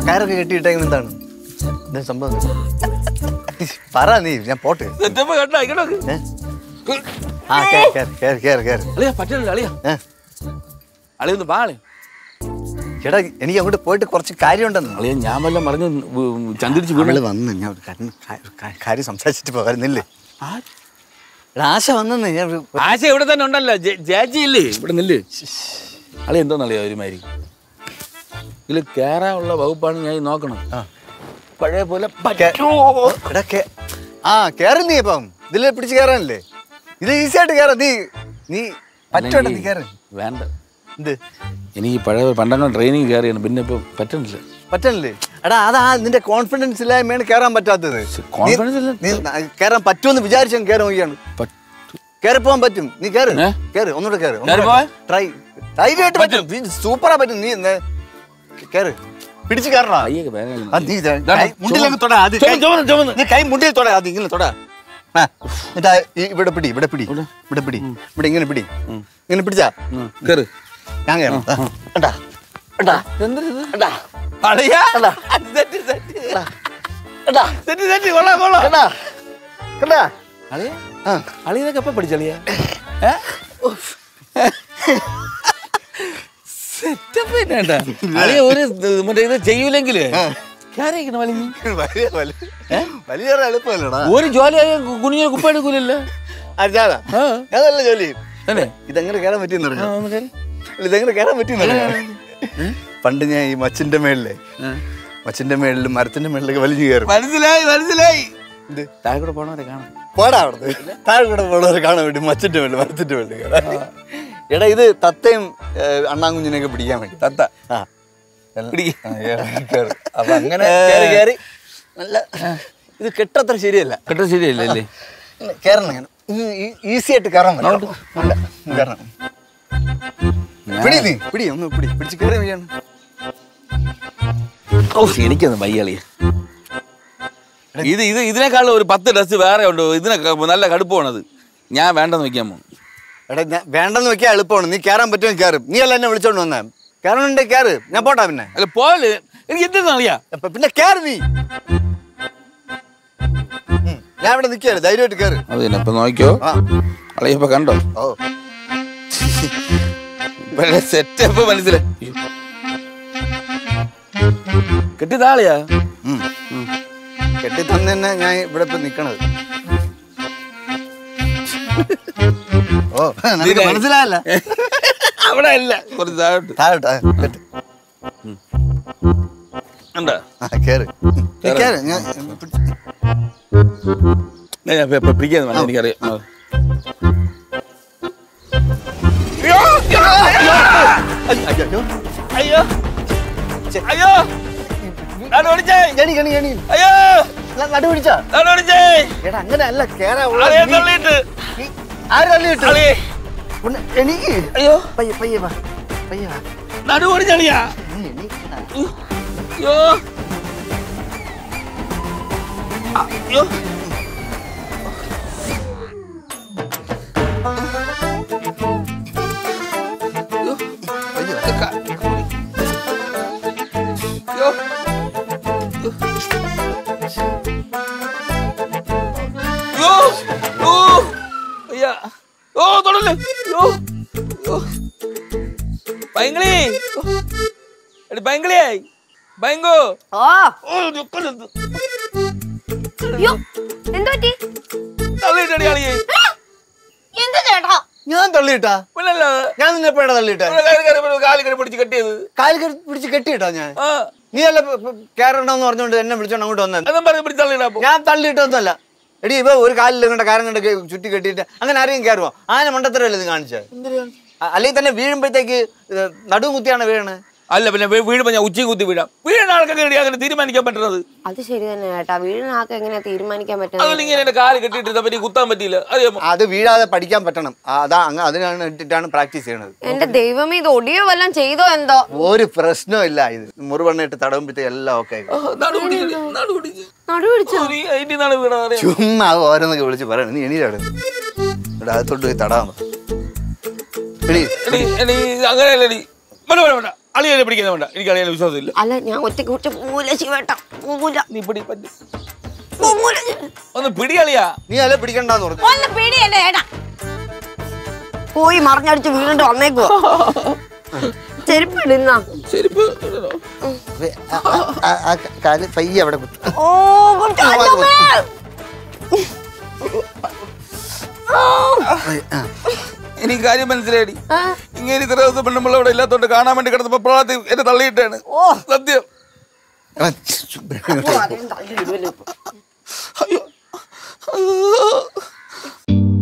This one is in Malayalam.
കയറൊക്കെ കെട്ടിയിട്ടേക്കുന്ന എന്താണ് എന്താ സംഭവം പറ നീ ഞാൻ പോട്ടെ സെറ്റപ്പ് കണ്ടോ ഇങ്ങോട്ട് ഏ? ആ കേറ് കേറ് കേറ് കേറ് കേറ് അളിയാ പറ്റില്ല അളിയാ ഏ? അളിയ ഒന്ന് പാളെ ചേട്ടാ എനിക്ക് അങ്ങോട്ട് പോയിട്ട് കുറച്ച് കാര്യമുണ്ടെന്ന് അളിയ ഞാൻ വല്ലതും പറഞ്ഞു ചന്തിരിച്ച് വീണ് അവള് വന്ന് ഞാൻ ഒരു കാര്യം കാ- കാ- കാര്യം സംസാരിച്ചിട്ട് പോകാറുന്നില്ലേ ആശ വന്നെന്ന് ഞാൻ ഒരു- ആശ ഇവിടെ തന്നെ ഉണ്ടല്ലോ ജെ- ജാജി ഇല്ലേ ഇവിടെ നില്ല് അളി എന്തോന്നളിയാ ഒരുമാതിരി ഇതിൽ കേറാനുള്ള വകുപ്പാണ് ഞാൻ ഈ നോക്കണം ആ. പഴയ പോലെ കേ- എടാ കേ- ആ കേറി നീ ഇപ്പം ഇതിൽ പിടിച്ച് കയറാനല്ലേ ഇത് ഈസി ആയിട്ട് കയറാം നീ നീ പറ്റോട്ടെ നീ കയറി വേണ്ട എന്ത് എനിക്ക് പഴയ പണ്ടങ്ങൾ ട്രെയിനിങ് കയറിയാണ് പിന്നെ ഇപ്പൊ പറ്റണില്ല പറ്റണില്ലേ എടാ അതാ നിന്റെ കോൺഫിഡൻസ് ഇല്ലായ്മയാണ് കയറാൻ പറ്റാത്തത് confidence ഇല്ല. നീ ന- കയറാൻ പറ്റുമെന്ന് വിചാരിച്ചാൽ കയറി നോക്കിയാണ് പറ്റ്- കയറി പോകാൻ പറ്റും നീ കയറി ഏ? കയറി ഒന്നുകൂടെ കയറി കയറി പോവാൻ? ട്രൈ ധൈര്യമായിട്ട് പറ്റും നീ സൂപ്പറാ പറ്റും നീ നെ- കയറി പിടിച്ച് കയറണ കയ്യൊക്കെ വേദന ആ, നീ ഇത് കൈ മുണ്ടിലങ്ങ് തൊടാ ആദ്യം കൈ- ചുമന്ന്, ചുമന്ന്. നീ കൈ മുണ്ടിൽ തൊടാ ആദ്യം ഇങ്ങനെ തൊടാ ആ, എന്നിട്ട് ആ ഈ- ഇവിടെ പിടി ഇവിടെ പിടി ഇവിടെ പിടി ഇവിടെ ഇങ്ങനെ പിടി ഇങ്ങനെ പിടിച്ചാ ഉം, കേറ് ഞാൻ കയറാം ആ, കണ്ടാ കണ്ടാ എന്തൊരിത്? കണ്ടാ അളിയാ സെറ്റ് സെറ്റ് കണ്ടാ സെറ്റ് സെറ്റ് കൊള്ളാം കൊള്ളാം കണ്ടാ കണ്ടാ അളിയാ ആ അളി ഇതൊക്കെ എപ്പോ പഠിച്ചളിയാ സെറ്റപ്പ് തന്നെ അളിയ ഒരു ഇത് മറ്റേ ഇത് ചെയ്യൂലെങ്കില് കേറിയിരിക്കണം വലിഞ്ഞ് വലിയ വലിയ വലിയ എളുപ്പമല്ലടാ ഒരു ജോലിയായ കുനിഞ്ഞ കുപ്പ എടുക്കൂലല്ലോ അരിച്ചാതാ ആ അതല്ല ജോലി തന്നെ ഇതെങ്ങനെ കയറാൻ പറ്റിയെന്ന് ആ, അറിയാം ഒന്ന് കേറി. ഇതെങ്ങനെ കയറാൻ പറ്റിയെന്ന് പണ്ട് ഞാൻ ഈ മച്ചിന്റെ മേളിലെ ആ. മച്ചിന്റെ മേളിലും മരത്തിന്റെ മേളിലൊക്കെ വലിഞ്ഞു കയറും മനസ്സിലായി മനസ്സിലായി ഇത് താഴെ കൂടെ പോണവരെ കാണാം പോടാ അവിടുന്ന് താഴെ കൂടെ പോണവരെ കാണാൻ വേണ്ടി മച്ചിന്റെ മേളിൽ മരത്തിന്റെ മേളിൽ കയറാൻ എടാ ഇത് തത്തയും ഏഹ്, അണ്ണാങ്കുഞ്ഞിനെയൊക്കെ പിടിക്കാൻ വേണ്ടി തത്ത ആ എല്ലാം- പിടിക്ക്. ആ, കേറി, കേറി. അപ്പൊ അങ്ങനെ കയറി കയറി നല്ല ഇത് കെട്ടത്ര ശരിയല്ല കേട്ടോ ശരിയല്ലേ കയറണം ഇങ്ങനെ ഈസി ആയിട്ട് കയറാൻ പറ്റും നല്ല കയറണം പിടി നീ പിടി ഒന്ന് പിടി പിടിച്ച് കയറി വയ്യാണ് ഓ എനിക്കൊന്ന് വയ്യാളിയ ഇത് ഇത് ഇതിനേക്കാളും ഒരു പത്ത് ഡ്രസ് വേറെ ഉണ്ട് ഇതിനൊക്കെ നല്ല കടുപ്പമാണത് ഞാൻ വേണ്ടെന്ന് വെക്കാൻ പോകും എടാ ഞാൻ വേണ്ടെന്ന് വെക്കാൻ എളുപ്പമാണ് നീ കയറാൻ പറ്റുമെങ്കിൽ കയറും നീ അല്ല എന്നെ വിളിച്ചോണ്ട് വന്നേ കയറണുണ്ടെ കയറ് ഞാൻ പോട്ടാ പിന്നെ അല്ല പോലെ എനിക്ക് എന്തെന്ന് അറിയാ അപ്പൊ പിന്നെ കയറി നീ ഉം, ഞാൻ ഇവിടെ നിൽക്കാറ് ധൈര്യമായിട്ട് കയറ് അത് തന്നെ ഇപ്പൊ നോക്കിയോ ആ അളയപ്പോ കണ്ടോ ഓ സെറ്റപ്പ് മനസ്സിലായി കെട്ടിതാളിയാ ഉം. കെട്ടി തന്നെ തന്നെ ഞാൻ ഇവിടെ ഇപ്പൊ നിക്കണത് ഓ നിനക്ക് ഇതിനായി. മനസ്സിലായല്ല അവിടെ അല്ല കുറച്ച് താഴോട്ട് താഴോട്ട് ആ, കെട്ട് ഉണ്ടോ ആ കേറ് നീ കേറ് ഞാൻ പിടിച്ച്. ഞാൻ ഇപ്പൊ- ഇപ്പൊ പിടിക്കാന്ന് വേണം എനിക്കറിയാം ആ. അയ്യോ. അയ്യോ അയ്യോ നടു പിടിച്ചേ ഗണി ഗണി ഗണി അയ്യോ ന- നടു പിടിച്ചാ നടു പിടിച്ചേ എടാ അങ്ങനെ അല്ല കേറാ അളിയെ തള്ളിയിട്ട് ആര് തള്ളി കിട്ടും അളിയെ എനിക്ക് അയ്യോ പയ്യെ പയ്യെ വാ പയ്യെ വാ നടു പിടിച്ചളിയാ നീ എണീക്കടാ. അയ്യോ അയ്യോ പയ്യെ വാ. അയ്യോ അയ്യോ ഓ അയ്യാ ഓ തൊടല്ലേ അയ്യോ അയ്യോ ഭയങ്കരേ എടി ഭയങ്കരയായി ഭയങ്കോ ഓ ഓ നിക്കരുത് അയ്യോ എന്തു പറ്റി തള്ളിയിട്ടടി അളിയെ എന്ത് ചേട്ടാ ഞാൻ തള്ളിയിട്ടാ പിന്നല്ല ഞാൻ നിന്നെ എപ്പോഴാ തള്ളിയിട്ടാ കാലി കറി പിടിച്ച് കെട്ടിയത് കാല് കെട്ടി പിടിച്ച് കെട്ടിയിട്ടാ ഞാൻ ആ നീ അല്ല കയറണമെന്ന് പറഞ്ഞുകൊണ്ട് എന്നെ വിളിച്ചോണ്ട് അങ്ങോട്ട് വന്നത് അതും പറഞ്ഞ് പിടിച്ച് തള്ളിയിടാ അപ്പൊ ഞാൻ തള്ളിയിട്ടൊന്നുമല്ല എടി ഇവ ഒരു കാലിൽ കണ്ട കാരം കണ്ട് ചുറ്റി കെട്ടിയിട്ട് അങ്ങനെ ആരെയും കയറുമോ ആന മണ്ടത്തരല്ലേ ഇത് കാണിച്ചത് അല്ലെങ്കിൽ തന്നെ വീഴുമ്പോഴത്തേക്ക് നടുവ് കുത്തിയാണ് വീഴണത് അല്ല പിന്നെ വീ- വീഴുമ്പോ ഞാൻ ഉച്ചയും കുത്തി വീഴാം വീഴുന്ന ആൾക്കൊക്കെ എടി അങ്ങനെ തീരുമാനിക്കാൻ പറ്റുന്നത് അത് ശരി തന്നെ ചേട്ടാ വീടിന് ആൾക്ക് എങ്ങനെയാ തീരുമാനിക്കാൻ അതുകൊണ്ട് പറ്റുന്നത് ഇങ്ങനെ എന്റെ കാല് കെട്ടിയിട്ട് പറ്റി കുത്താൻ പറ്റിയില്ല അറിയാമോ അത് വീഴാതെ പഠിക്കാൻ പറ്റണം ആ, അതാ അങ്ങ് അതിനാണ് ഇട്ടിട്ടാണ് പ്രാക്ടീസ് ചെയ്യണത് എന്റെ ദൈവമേ ഇത് ഒടിയോ വല്ലതും ചെയ്തോ എന്തോ ഒരു പ്രശ്നവും ഇല്ല ഇത് മുറിവെണ്ണയിട്ട് തടവുമ്പോഴത്തേക്ക് എല്ലാം ഓക്കെ ആ, നടു പിടിച്ച്, നടു പിടിച്ച്. നടു പിടിച്ചോ ഓ, നീ അതിന്റെ നാട് വീണത് അറിയാം ചുമ്മാ അത് ഓരോന്നൊക്കെ വിളിച്ച് പറയണം നീ എണീറ്റാണ് ഇവിടെ അകത്തോട്ട് പോയി തടാൻ പറ. എടി എടി എടി അങ്ങനെയല്ല എടി വേണ്ട വേണ്ട വേണ്ട അളിയനെ പിടിക്കുന്ന വേണ്ട എനിക്ക് അളിയനെ വിശ്വാസമില്ല അല്ല ഞാൻ ഒറ്റയ്ക്ക് ഒറ്റ പോകൂല ശിവേട്ട പോകൂല നീ പിടി പറ്റി പോകൂല ഒന്ന് പിടി അളിയാ നീ അല്ല പിടിക്കണ്ടെന്ന് പറഞ്ഞു ഒന്ന് പിടി എന്റെ ഏട്ടാ പോയി മറിഞ്ഞടിച്ച് വീണിട്ട് വന്നേക്കുവോ ചെരുപ്പ് ഇടുന്ന ചെരുപ്പ് ഇടണോ? ആ, ആ, ആ കാല് പയ്യെ അവിടെ കുത്തു ഓ കുറച്ച് അല്ലമ്മേ. ആ. എനിക്ക് കാര്യം മനസ്സിലായി ആ, ഇങ്ങനെ ഇത്ര ദിവസം പെണ്ണുമ്പോൾ അവിടെ ഇല്ലാത്തോണ്ട് കാണാൻ വേണ്ടി കിടന്നപ്പോ പ്രളയത്തിൽ എന്നെ തള്ളിയിട്ടാണ് ഓ സത്യം ആ, ചു- ഇങ്ങോട്ട് അതിനും തള്ളി ഇടുവല്ലോ ഇപ്പൊ. അയ്യോ